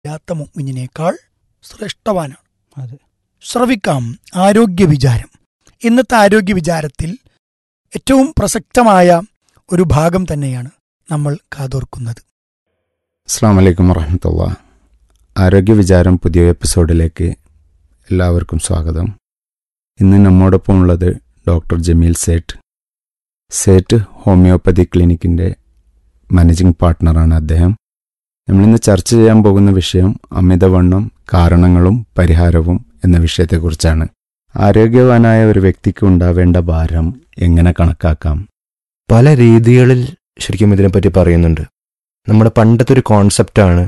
ഇല്ലാത്ത മുഅ്മിനിനേക്കാൾ ശ്രേഷ്ഠവാനാണ് അതെ ശ്രവിക്കാം ആരോഗ്യ വിചാരം ഇന്നത്തെ ആരോഗ്യ വിചാരത്തിൽ ഏറ്റവും പ്രസക്തമായ ഒരു ഭാഗം തന്നെയാണ് നമ്മൾ കാതോർക്കുന്നത് അസ്സാം വലൈക്കും വറഹമത്തുള്ള ആരോഗ്യ വിചാരം പുതിയ എപ്പിസോഡിലേക്ക് എല്ലാവർക്കും സ്വാഗതം ഇന്ന് നമ്മോടൊപ്പം ഉള്ളത് ഡോക്ടർ ജമീൽ സേറ്റ് സേറ്റ് ഹോമിയോപ്പതി ക്ലിനിക്കിൻ്റെ മാനേജിംഗ് പാർട്ട്ണറാണ് അദ്ദേഹം നമ്മളിന്ന് ചർച്ച ചെയ്യാൻ പോകുന്ന വിഷയം അമിതവണ്ണം കാരണങ്ങളും പരിഹാരവും എന്ന വിഷയത്തെക്കുറിച്ചാണ് ആരോഗ്യവാനായ ഒരു വ്യക്തിക്ക് ഉണ്ടാവേണ്ട ഭാരം എങ്ങനെ കണക്കാക്കാം പല രീതികളിൽ ശരിക്കും ഇതിനെപ്പറ്റി പറയുന്നുണ്ട് നമ്മുടെ പണ്ടത്തെ ഒരു കോൺസെപ്റ്റാണ്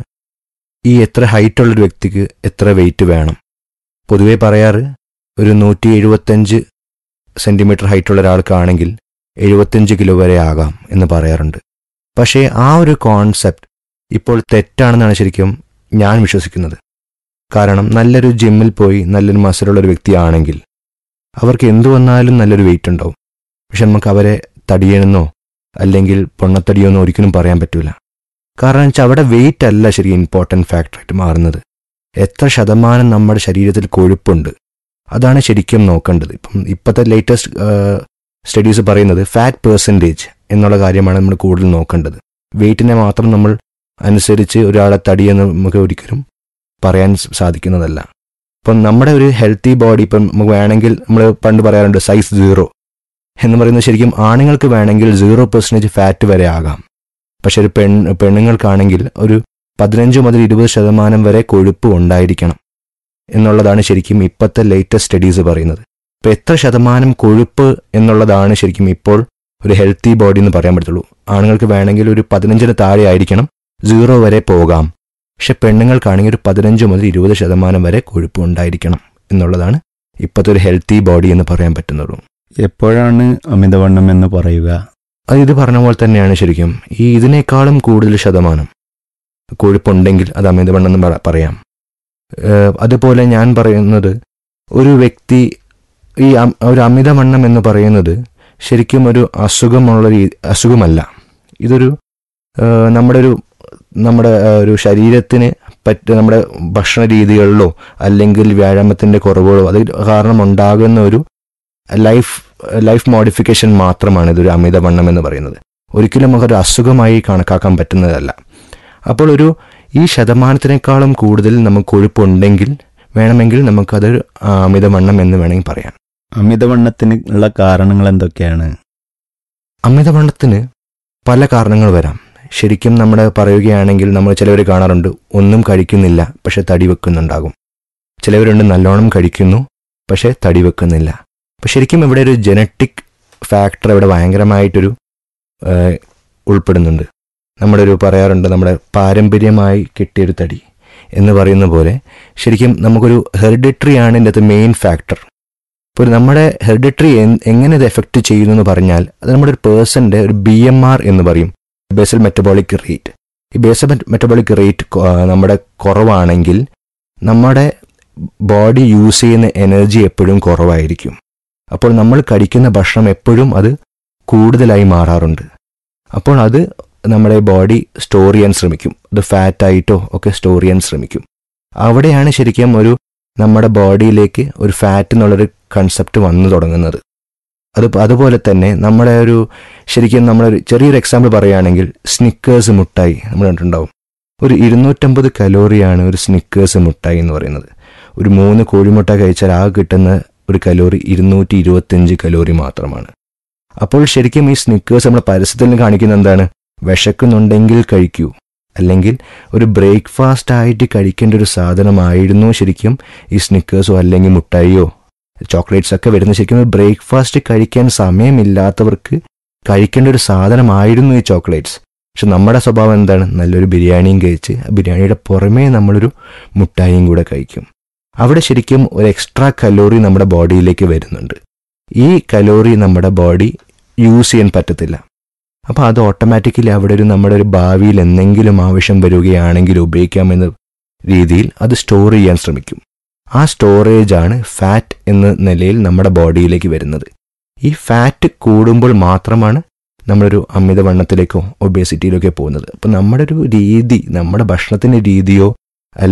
ഈ എത്ര ഹൈറ്റ് ഉള്ളൊരു വ്യക്തിക്ക് എത്ര വെയിറ്റ് വേണം പൊതുവേ പറയാറ് ഒരു നൂറ്റി എഴുപത്തഞ്ച് സെൻറ്റിമീറ്റർ ഹൈറ്റുള്ള ഒരാൾക്കാണെങ്കിൽ എഴുപത്തഞ്ച് കിലോ വരെ ആകാം എന്ന് പറയാറുണ്ട് പക്ഷേ ആ ഒരു കോൺസെപ്റ്റ് ഇപ്പോൾ തെറ്റാണെന്നാണ് ശരിക്കും ഞാൻ വിശ്വസിക്കുന്നത് കാരണം നല്ലൊരു ജിമ്മിൽ പോയി നല്ലൊരു മസിലുള്ള ഒരു വ്യക്തിയാണെങ്കിൽ അവർക്ക് എന്തു വന്നാലും നല്ലൊരു വെയിറ്റ് ഉണ്ടാവും പക്ഷെ നമുക്ക് അവരെ തടിയണെന്നോ അല്ലെങ്കിൽ പൊണ്ണത്തടിയെന്നോ ഒരിക്കലും പറയാൻ പറ്റൂല കാരണം വെച്ചാൽ അവിടെ വെയിറ്റ് അല്ല ശരി ഇമ്പോർട്ടൻറ്റ് ഫാക്ടറായിട്ട് മാറുന്നത് എത്ര ശതമാനം നമ്മുടെ ശരീരത്തിൽ കൊഴുപ്പുണ്ട് അതാണ് ശരിക്കും നോക്കേണ്ടത് ഇപ്പം ഇപ്പോഴത്തെ ലേറ്റസ്റ്റ് സ്റ്റഡീസ് പറയുന്നത് ഫാറ്റ് പേഴ്സൻറ്റേജ് എന്നുള്ള കാര്യമാണ് നമ്മൾ കൂടുതൽ നോക്കേണ്ടത് വെയിറ്റിനെ മാത്രം നമ്മൾ അനുസരിച്ച് ഒരാളെ തടിയെന്ന് നമുക്ക് ഒരിക്കലും പറയാൻ സാധിക്കുന്നതല്ല ഇപ്പം നമ്മുടെ ഒരു ഹെൽത്തി ബോഡി ഇപ്പം നമുക്ക് വേണമെങ്കിൽ നമ്മൾ പണ്ട് പറയാറുണ്ട് സൈസ് സീറോ എന്ന് പറയുന്നത് ശരിക്കും ആണുങ്ങൾക്ക് വേണമെങ്കിൽ സീറോ പെർസെൻറ്റേജ് ഫാറ്റ് വരെ ആകാം പക്ഷെ ഒരു പെൺ പെണ്ണുങ്ങൾക്കാണെങ്കിൽ ഒരു പതിനഞ്ച് മുതൽ ഇരുപത് ശതമാനം വരെ കൊഴുപ്പ് ഉണ്ടായിരിക്കണം എന്നുള്ളതാണ് ശരിക്കും ഇപ്പോഴത്തെ ലേറ്റസ്റ്റ് സ്റ്റഡീസ് പറയുന്നത് ഇപ്പം എത്ര ശതമാനം കൊഴുപ്പ് എന്നുള്ളതാണ് ശരിക്കും ഇപ്പോൾ ഒരു ഹെൽത്തി ബോഡി എന്ന് പറയാൻ പറ്റുള്ളൂ ആണുങ്ങൾക്ക് വേണമെങ്കിൽ ഒരു പതിനഞ്ചിന് താഴെ ആയിരിക്കണം സീറോ വരെ പോകാം പക്ഷെ പെണ്ണുങ്ങൾക്കാണെങ്കിൽ ഒരു പതിനഞ്ച് മുതൽ ഇരുപത് ശതമാനം വരെ കൊഴുപ്പ് ഉണ്ടായിരിക്കണം എന്നുള്ളതാണ് ഇപ്പോഴത്തെ ഒരു ഹെൽത്തി ബോഡി എന്ന് പറയാൻ പറ്റുന്നുള്ളൂ എപ്പോഴാണ് അമിതവണ്ണം എന്ന് പറയുക അത് ഇത് പറഞ്ഞ പോലെ തന്നെയാണ് ശരിക്കും ഈ ഇതിനേക്കാളും കൂടുതൽ ശതമാനം കൊഴുപ്പുണ്ടെങ്കിൽ അത് അമിതവണ്ണം എന്ന് പറ- പറയാം ഏഹ് അതുപോലെ ഞാൻ പറയുന്നത് ഒരു വ്യക്തി ഈ അം- ഒരു അമിതവണ്ണം എന്ന് പറയുന്നത് ശരിക്കും ഒരു അസുഖമുള്ള രീ- അസുഖമല്ല ഇതൊരു ഏഹ് നമ്മുടെ ഒരു നമ്മുടെ ഏഹ് ഒരു ശരീരത്തിന് പറ്റ നമ്മുടെ ഭക്ഷണ രീതികളിലോ അല്ലെങ്കിൽ വ്യായാമത്തിൻ്റെ കുറവുകളോ അത് കാരണം ഉണ്ടാകുന്ന ഒരു ലൈഫ് ലൈഫ് മോഡിഫിക്കേഷൻ മാത്രമാണ് ഇതൊരു അമിതവണ്ണം എന്ന് പറയുന്നത് ഒരിക്കലും നമുക്കൊരു അസുഖമായി കണക്കാക്കാൻ പറ്റുന്നതല്ല അപ്പോൾ ഒരു ഈ ശതമാനത്തിനേക്കാളും കൂടുതൽ നമുക്ക് കൊഴുപ്പുണ്ടെങ്കിൽ വേണമെങ്കിൽ നമുക്കതൊരു ആ, അമിതവണ്ണം എന്ന് വേണമെങ്കിൽ പറയാം അമിതവണ്ണത്തിന് ഉള്ള കാരണങ്ങൾ എന്തൊക്കെയാണ് അമിതവണ്ണത്തിന് പല കാരണങ്ങൾ വരാം ശരിക്കും നമ്മൾ പറയുകയാണെങ്കിൽ നമ്മൾ ചിലവർ കാണാറുണ്ട് ഒന്നും കഴിക്കുന്നില്ല പക്ഷെ തടി വെക്കുന്നുണ്ടാകും ചിലവരുണ്ട് നല്ലോണം കഴിക്കുന്നു പക്ഷെ തടി വെക്കുന്നില്ല അപ്പം ശരിക്കും ഇവിടെ ഒരു ജനറ്റിക് ഫാക്ടർ ഇവിടെ ഭയങ്കരമായിട്ടൊരു ഏഹ്, ഉൾപ്പെടുന്നുണ്ട് നമ്മുടെ ഒരു പറയാറുണ്ട് നമ്മുടെ പാരമ്പര്യമായി കിട്ടിയൊരു തടി എന്ന് പറയുന്ന പോലെ ശരിക്കും നമുക്കൊരു ഹെറിഡിറ്ററി ആണ് ഇതിൻ്റെ അകത്ത് മെയിൻ ഫാക്ടർ ഇപ്പോൾ നമ്മുടെ ഹെറിഡിറ്ററി എങ്ങനെ ഇത് എഫക്റ്റ് ചെയ്യുന്നു എന്ന് പറഞ്ഞാൽ അത് നമ്മുടെ ഒരു പേഴ്സൻ്റെ ഒരു ബി എം ആർ എന്ന് പറയും ബേസൽ മെറ്റബോളിക് റേറ്റ് ഈ ബേസൽ മെറ്റബോളിക് റേറ്റ് നമ്മുടെ കുറവാണെങ്കിൽ നമ്മുടെ ബോഡി യൂസ് ചെയ്യുന്ന എനർജി എപ്പോഴും കുറവായിരിക്കും അപ്പോൾ നമ്മൾ കഴിക്കുന്ന ഭക്ഷണം എപ്പോഴും അത് കൂടുതലായി മാറാറുണ്ട് അപ്പോൾ അത് നമ്മുടെ ബോഡി സ്റ്റോർ ചെയ്യാൻ ശ്രമിക്കും അത് ഫാറ്റായിട്ടോ ഒക്കെ സ്റ്റോർ ചെയ്യാൻ ശ്രമിക്കും അവിടെയാണ് ശരിക്കും ഒരു നമ്മുടെ ബോഡിയിലേക്ക് ഒരു ഫാറ്റ് എന്നുള്ളൊരു കൺസെപ്റ്റ് വന്നു തുടങ്ങുന്നത് അത് അതുപോലെ തന്നെ നമ്മുടെ ഒരു ശരിക്കും നമ്മളൊരു ചെറിയൊരു എക്സാമ്പിൾ പറയുകയാണെങ്കിൽ സ്നിക്കേഴ്സ് മുട്ടായി നമ്മൾ കണ്ടിട്ടുണ്ടാവും ഒരു ഇരുന്നൂറ്റമ്പത് കലോറിയാണ് ഒരു സ്നിക്കേഴ്സ് മുട്ടായി എന്ന് പറയുന്നത് ഒരു മൂന്ന് കോഴിമുട്ട കഴിച്ചാൽ ആ കിട്ടുന്ന ഒരു കലോറി ഇരുന്നൂറ്റി ഇരുപത്തിയഞ്ച് കലോറി മാത്രമാണ് അപ്പോൾ ശരിക്കും ഈ സ്നിക്കേഴ്സ് നമ്മൾ പരസ്യത്തിൽ നിന്ന് കാണിക്കുന്ന എന്താണ് വിശക്കുന്നുണ്ടെങ്കിൽ കഴിക്കൂ അല്ലെങ്കിൽ ഒരു ബ്രേക്ക്ഫാസ്റ്റ് ആയിട്ട് കഴിക്കേണ്ട ഒരു സാധനമായിരുന്നു ശരിക്കും ഈ സ്നിക്കേഴ്സോ അല്ലെങ്കിൽ മുട്ടായിയോ ചോക്ലേറ്റ്സ് ഒക്കെ വരുന്ന ശരിക്കും ബ്രേക്ക്ഫാസ്റ്റ് കഴിക്കാൻ സമയമില്ലാത്തവർക്ക് കഴിക്കേണ്ട ഒരു സാധനമായിരുന്നു ഈ ചോക്ലേറ്റ്സ് പക്ഷെ നമ്മുടെ സ്വഭാവം എന്താണ് നല്ലൊരു ബിരിയാണിയും കഴിച്ച് ആ ബിരിയാണിയുടെ പുറമേ നമ്മളൊരു മുട്ടായിയും കൂടെ കഴിക്കും അവിടെ ശരിക്കും ഒരു എക്സ്ട്രാ കലോറി നമ്മുടെ ബോഡിയിലേക്ക് വരുന്നുണ്ട് ഈ കലോറി നമ്മുടെ ബോഡി യൂസ് ചെയ്യാൻ പറ്റത്തില്ല അപ്പോൾ അത് ഓട്ടോമാറ്റിക്കലി അവിടെ ഒരു നമ്മുടെ ഒരു ഭാവിയിൽ എന്തെങ്കിലും ആവശ്യം വരികയാണെങ്കിൽ ഉപയോഗിക്കാമെന്ന രീതിയിൽ അത് സ്റ്റോർ ചെയ്യാൻ ശ്രമിക്കും ആ സ്റ്റോറേജ് ആണ് ഫാറ്റ് എന്ന നിലയിൽ നമ്മുടെ ബോഡിയിലേക്ക് വരുന്നത് ഈ ഫാറ്റ് കൂടുമ്പോൾ മാത്രമാണ് നമ്മളൊരു അമിതവണ്ണത്തിലേക്കോ ഒബേസിറ്റിയിലേക്കോ പോകുന്നത് അപ്പം നമ്മുടെ ഒരു രീതി നമ്മുടെ ഭക്ഷണത്തിൻ്റെ രീതിയോ